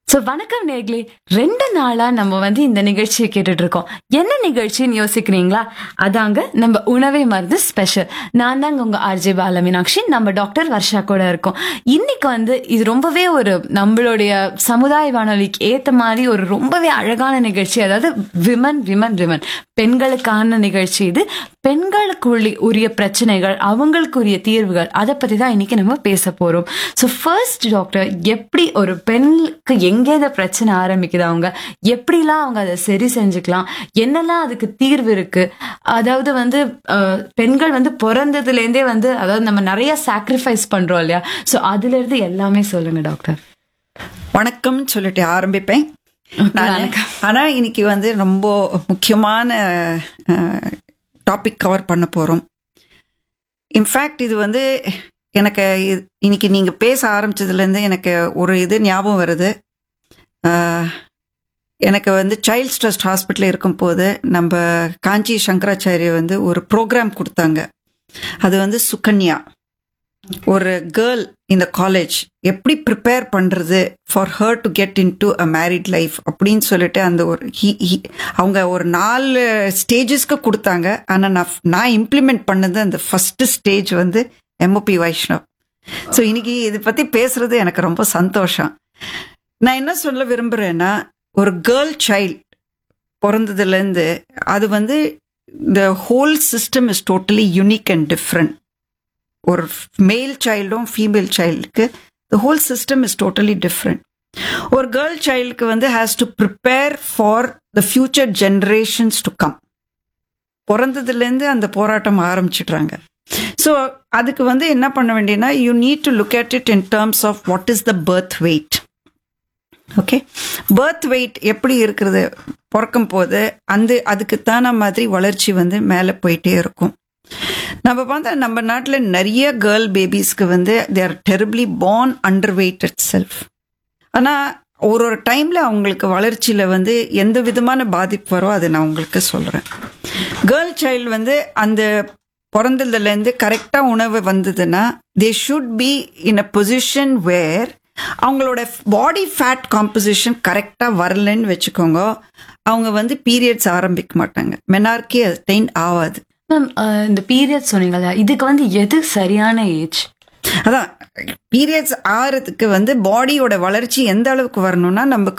So வணக்கம் நேர்களே ரெண்டு நாளா நம்ம வந்து இந்த நிகழ்ச்சியை கேட்டுட்டு இருக்கோம் என்ன நிகழ்ச்சின்னு யோசிக்கிறீங்களா அதாங்க நம்ம உணவை மருந்து ஸ்பெஷல் நான் தாங்க உங்க ஆர்ஜே பால மீனாட்சி நம்ம டாக்டர் வர்ஷா கூட இருக்கோம் இன்னைக்கு வந்து இது ரொம்பவே ஒரு நம்மளுடைய சமுதாய வானொலிக்கு ஏத்த மாதிரி ஒரு ரொம்பவே அழகான நிகழ்ச்சி அதாவது விமன் விமன் விமன் பெண்களுக்கான நிகழ்ச்சி இது பெண்களுக்கு உரிய பிரச்சனைகள் அவங்களுக்குரிய தீர்வுகள் அதை பத்தி தான் இன்னைக்கு நம்ம பேச போறோம் ஸோ ஃபர்ஸ்ட் டாக்டர் எப்படி ஒரு பெண்ணுக்கு எங்கே இந்த பிரச்சனை ஆரம்பிக்குது அவங்க எப்படிலாம் அவங்க அதை சரி செஞ்சுக்கலாம் என்னெல்லாம் அதுக்கு தீர்வு இருக்கு அதாவது வந்து அஹ், பெண்கள் வந்து பிறந்ததுலேருந்தே வந்து அதாவது நம்ம நிறைய சாக்ரிஃபைஸ் பண்றோம் இல்லையா ஸோ அதுல இருந்து எல்லாமே சொல்லுங்க டாக்டர் வணக்கம் சொல்லிட்டு ஆரம்பிப்பேன் நானு. ஆனா இன்னைக்கு வந்து ரொம்ப முக்கியமான டாபிக் கவர் பண்ண போறோம் இன்ஃபேக்ட் இது வந்து எனக்கு இது- இன்னைக்கு நீங்க பேச ஆரம்பிச்சதுல இருந்து எனக்கு ஒரு இது ஞாபகம் வருது அஹ், எனக்கு வந்து சைல்ட் ட்ரஸ்ட் ஹாஸ்பிட்டல் இருக்கும்போது நம்ம காஞ்சி சங்கராச்சாரிய வந்து ஒரு ப்ரோக்ராம் கொடுத்தாங்க அது வந்து சுகன்யா ஒரு கேர்ள் இந்த காலேஜ் எப்படி ப்ரிப்பேர் பண்றது for her to get into a married life அப்படின்னு சொல்லிட்டு அந்த ஒரு he- he- அவங்க ஒரு நாலு ஸ்டேஜஸ்க்கு கொடுத்தாங்க ஆனால் நான் நான் இம்ப்ளிமெண்ட் பண்ணது அந்த ஃபர்ஸ்ட் ஸ்டேஜ் வந்து எம்ஓபி வைஷ்ணவ் ஸோ இன்னைக்கு இதை பற்றி பேசுறது எனக்கு ரொம்ப சந்தோஷம் நான் என்ன சொல்ல விரும்புகிறேன்னா ஒரு கேர்ள் சைல்ட் பிறந்ததுலேருந்து அது வந்து the whole system is totally unique and different ஒரு மேல் சைல்டும் ஃபீமேல் சைல்டுக்கு the whole system is totally different ஒரு கேர்ள் சைல்டுக்கு வந்து has to prepare for the future generations to come பிறந்ததுலேருந்து அந்த போராட்டம் ஆரம்பிச்சிடுறாங்க ஸோ அதுக்கு வந்து என்ன பண்ண வேண்டியனா you need to look at it in terms of what is the birth weight okay birth weight எப்படி இருக்கிறது பிறக்கும் போது அந்த அதுக்குத்தான மாதிரி வளர்ச்சி வந்து மேலே போயிட்டே இருக்கும் நம்ம பார்த்தா நம்ம நாட்டில் நிறைய கேர்ள் பேபிஸ்க்கு வந்து they are terribly born under weight itself ஆனால் ஒரு ஒரு டைமில் அவங்களுக்கு வளர்ச்சியில் வந்து எந்த விதமான பாதிப்பு வரும் அதை நான் உங்களுக்கு சொல்கிறேன் கேர்ள் சைல்டு வந்து அந்த பிறந்ததுலேருந்து கரெக்டாக உணவு வந்ததுன்னா they should be in a position where அவங்களோட பாடி ஃபேட் காம்போசிஷன் கரெக்டாக வரலன்னு வச்சுக்கோங்க அவங்க வந்து பீரியட்ஸ் ஆரம்பிக்க மாட்டாங்க மெனார்கி அட்டைன் ஆகாது மேம் இந்த பீரியட் சொன்னீங்கல்ல இதுக்கு வந்து எது சரியான ஏஜ் அதான் பீரியட்ஸ் ஆறதுக்கு வந்து பாடியோட வளர்ச்சி எந்த அளவுக்கு வரணும்னா நமக்கு